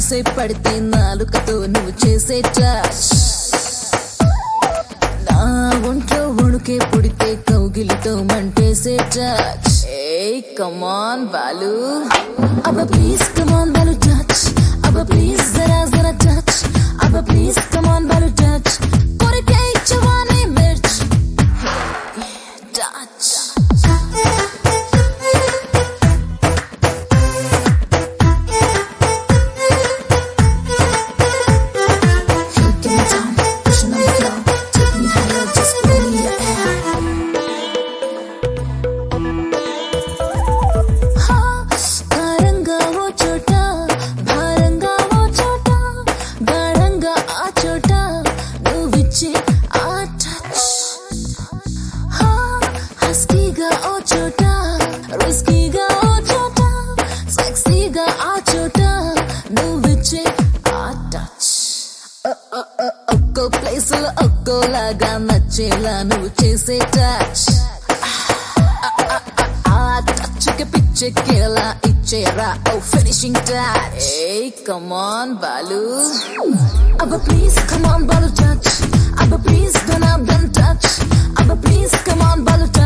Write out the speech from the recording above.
మనసే పడితే నాలుకతో నువ్వు చేసే టచ్ నా ఒంట్లో వణుకే పుడితే కౌగిలితో మంటేసే టచ్ ఏ కమాన్ బాలు అబ్బ ప్లీజ్ కమాన్ బాలు టచ్ అబ్బ ప్లీజ్ జరా జరా టచ్ అబ్బ ప్లీజ్ కమాన్ బాలు టచ్ కొరికే ఇచ్చవానే మిర్చ్ touch You get me down, pushing on the floor, take me higher, just put me in the air. హా, కారంగా ఓ చోట భారంగా ఓ చోట గాఢంగా ఆ చోట నువ్విచ్చే ఆ టచ్ హా, హస్కీగా ఓ చోట రిస్కీగా ఓ చోట సెక్సీగా ఆ చోట నువ్విచ్చే ఆ టచ్ ఒక్కో ప్లేస్ లో ఒక్కోలాగా నచ్చేలా నువ్వు చేసే టచ్ ఆ టచ్ కి పిచ్చెక్కేలా ఇచ్చేరా ఓ ఫినిషింగ్ టచ్ ఏ కమాన్ బాలు అబ్బ ప్లీజ్ కమాన్ బాలు టచ్ అబ్బ ప్లీజ్ డన్ డన్ టచ్ అబ్బ ప్లీజ్ కమాన్ బాలు టచ్